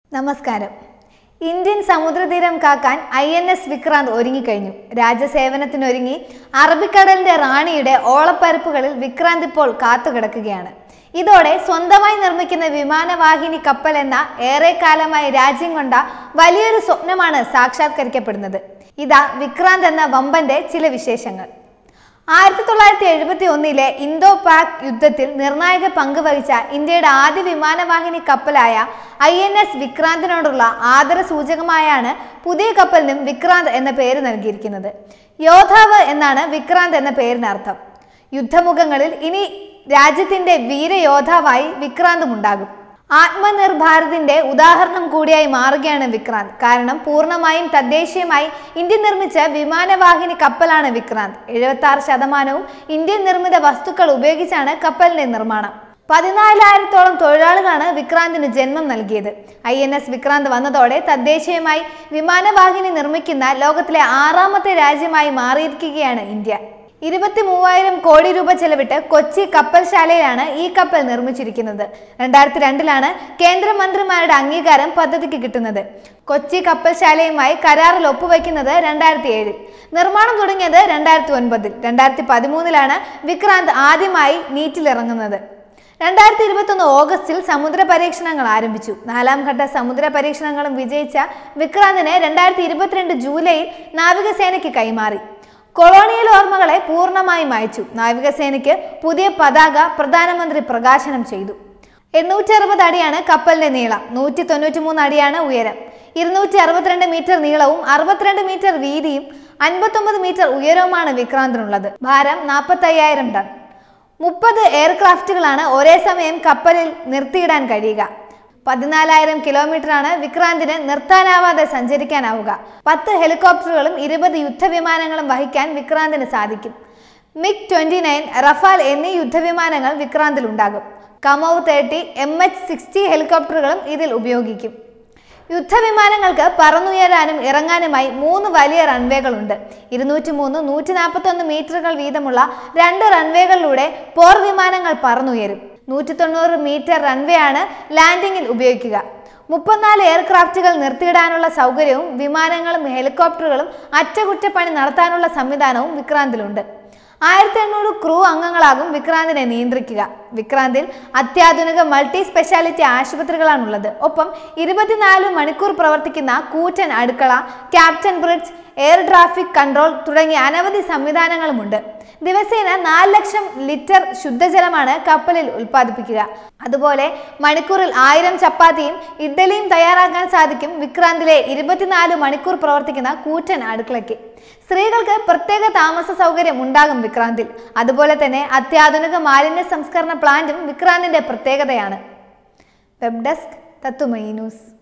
നമസ്കാരം ഇന്ത്യൻ സമുദ്രതീരം കാക്കാൻ I N S Vikrant ഒരുങ്ങിക്കഴിഞ്ഞു രാജ്യസേവനത്തിനൊരുങ്ങി അറബിക്കടലിന്റെ റാണിയുടെ ഓളപ്പരപ്പുകളിൽ വിക്രാന്ത് ഇപ്പോൾ കാത്തുകിടക്കുകയാണ് ഇതോടെ സ്വന്തമായി നിർമ്മിക്കുന്ന വിമാനവാഹിനി കപ്പൽ എന്ന ഏറെക്കാലമായി രാജ്യം കൊണ്ട വലിയൊരു സ്വപ്നമാണ് സാക്ഷാത്കരിക്കപ്പെടുന്നത് ഇതാ വിക്രാന്ത് എന്ന വമ്പന്റെ ചില വിശേഷങ്ങൾ ആയിരത്തി തൊള്ളായിരത്തി എഴുപത്തി ഒന്നിലെ ഇന്തോ പാക് യുദ്ധത്തിൽ നിർണായക പങ്ക് വഹിച്ച ഇന്ത്യയുടെ ആദ്യ വിമാനവാഹിനി കപ്പലായ ഐ എൻ എസ് വിക്രാന്തിനോടുള്ള ആദര സൂചകമായാണ് പുതിയ കപ്പലിനും വിക്രാന്ത് എന്ന പേര് നൽകിയിരിക്കുന്നത് യോദ്ധാവ് എന്നാണ് വിക്രാന്ത് എന്ന പേരിനർത്ഥം യുദ്ധമുഖങ്ങളിൽ ഇനി രാജ്യത്തിന്റെ വീരയോദ്ധാവായി വിക്രാന്തും ഉണ്ടാകും ആത്മനിർ ഭാരതിന്റെ ഉദാഹരണം കൂടിയായി മാറുകയാണ് വിക്രാന്ത് കാരണം പൂർണ്ണമായും തദ്ദേശീയമായി ഇന്ത്യ നിർമ്മിച്ച വിമാനവാഹിനി കപ്പലാണ് വിക്രാന്ത് എഴുപത്തി ആറ് ശതമാനവും ഇന്ത്യൻ നിർമ്മിത വസ്തുക്കൾ ഉപയോഗിച്ചാണ് കപ്പലിന്റെ നിർമ്മാണം പതിനാലായിരത്തോളം തൊഴിലാളികളാണ് വിക്രാന്തിന് ജന്മം നൽകിയത് ഐ എൻ എസ് വിക്രാന്ത് വന്നതോടെ തദ്ദേശീയമായി വിമാനവാഹിനി നിർമ്മിക്കുന്ന ലോകത്തിലെ ആറാമത്തെ രാജ്യമായി മാറിയിരിക്കുകയാണ് ഇന്ത്യ ഇരുപത്തി മൂവായിരം കോടി രൂപ ചെലവിട്ട് കൊച്ചി കപ്പൽശാലയിലാണ് ഈ കപ്പൽ നിർമ്മിച്ചിരിക്കുന്നത് രണ്ടായിരത്തി രണ്ടിലാണ് കേന്ദ്രമന്ത്രിമാരുടെ അംഗീകാരം പദ്ധതിക്ക് കിട്ടുന്നത് കൊച്ചി കപ്പൽശാലയുമായി കരാറിൽ ഒപ്പുവയ്ക്കുന്നത് രണ്ടായിരത്തി ഏഴിൽ നിർമ്മാണം തുടങ്ങിയത് രണ്ടായിരത്തി ഒൻപതിൽ രണ്ടായിരത്തി പതിമൂന്നിലാണ് വിക്രാന്ത് ആദ്യമായി നീറ്റിലിറങ്ങുന്നത് രണ്ടായിരത്തി ഇരുപത്തൊന്ന് ഓഗസ്റ്റിൽ സമുദ്ര പരീക്ഷണങ്ങൾ ആരംഭിച്ചു നാലാം ഘട്ട സമുദ്ര പരീക്ഷണങ്ങളും വിജയിച്ച വിക്രാന്തിനെ രണ്ടായിരത്തി ഇരുപത്തിരണ്ട് ജൂലൈയിൽ നാവികസേനയ്ക്ക് കൈമാറി കൊളോണിയൽ ഓർമ്മകളെ പൂർണ്ണമായും അയച്ചു നാവികസേനയ്ക്ക് പുതിയ പതാക പ്രധാനമന്ത്രി പ്രകാശനം ചെയ്തു എണ്ണൂറ്റി അറുപത് അടിയാണ് കപ്പലിന്റെ നീളം നൂറ്റി തൊണ്ണൂറ്റി മൂന്ന് അടിയാണ് ഉയരം ഇരുന്നൂറ്റി അറുപത്തിരണ്ട് മീറ്റർ നീളവും അറുപത്തിരണ്ട് മീറ്റർ വീതിയും അൻപത്തൊമ്പത് മീറ്റർ ഉയരവുമാണ് വിക്രാന്തിനുള്ളത് ഭാരം നാൽപ്പത്തയ്യായിരം ടൺ മുപ്പത് എയർക്രാഫ്റ്റുകളാണ് ഒരേ സമയം കപ്പലിൽ നിർത്തിയിടാൻ കഴിയുക പതിനാലായിരം കിലോമീറ്ററാണ് വിക്രാന്തിന് നിർത്താനാവാതെ സഞ്ചരിക്കാനാവുക പത്ത് ഹെലികോപ്റ്ററുകളും ഇരുപത് യുദ്ധവിമാനങ്ങളും വഹിക്കാൻ വിക്രാന്തിന് സാധിക്കും മിഗ് ട്വന്റി നയൻ റഫാൽ എന്നീ യുദ്ധവിമാനങ്ങൾ വിക്രാന്തിൽ ഉണ്ടാകും Kamov thirty M H sixty ഹെലികോപ്റ്ററുകളും ഇതിൽ ഉപയോഗിക്കും യുദ്ധവിമാനങ്ങൾക്ക് പറന്നുയരാനും ഇറങ്ങാനുമായി മൂന്ന് വലിയ റൺവേകളുണ്ട് ഇരുന്നൂറ്റി മൂന്ന് നൂറ്റി നാൽപ്പത്തൊന്ന് മീറ്ററുകൾ വീതമുള്ള രണ്ട് റൺവേകളിലൂടെ പോർ വിമാനങ്ങൾ പറന്നുയരും നൂറ്റി തൊണ്ണൂറ് മീറ്റർ റൺവേ ആണ് ലാൻഡിങ്ങിൽ ഉപയോഗിക്കുക മുപ്പത്തിനാല് എയർക്രാഫ്റ്റുകൾ നിർത്തിയിടാനുള്ള സൗകര്യവും വിമാനങ്ങളും ഹെലികോപ്റ്ററുകളും അറ്റകുറ്റപ്പണി നടത്താനുള്ള സംവിധാനവും വിക്രാന്തിലുണ്ട് ആയിരത്തി എണ്ണൂറ് ക്രൂ അംഗങ്ങളാകും വിക്രാന്തിനെ നിയന്ത്രിക്കുക വിക്രാന്തിൽ അത്യാധുനിക മൾട്ടി സ്പെഷ്യാലിറ്റി ആശുപത്രികളാണുള്ളത് ഒപ്പം ഇരുപത്തിനാല് മണിക്കൂർ പ്രവർത്തിക്കുന്ന കൂറ്റൻ അടുക്കള captain bridge air traffic control തുടങ്ങിയ അനവധി സംവിധാനങ്ങളുമുണ്ട് ദിവസേന നാല് ലക്ഷം ലിറ്റർ ശുദ്ധജലമാണ് കപ്പലിൽ ഉൽപ്പാദിപ്പിക്കുക അതുപോലെ മണിക്കൂറിൽ ആയിരം ചപ്പാത്തിയും ഇഡ്ഡലിയും തയ്യാറാക്കാൻ സാധിക്കും വിക്രാന്തിലെ ഇരുപത്തിനാല് മണിക്കൂർ പ്രവർത്തിക്കുന്ന കൂറ്റൻ അടുക്കളയ്ക്ക് സ്ത്രീകൾക്ക് പ്രത്യേക താമസ സൗകര്യം ഉണ്ടാകും വിക്രാന്തിൽ അതുപോലെ തന്നെ അത്യാധുനിക മാലിന്യ സംസ്കരണ പ്ലാന്റും വിക്രാന്തിന്റെ പ്രത്യേകതയാണ് വെബ് ഡെസ്ക് തത്തുമൈ ന്യൂസ്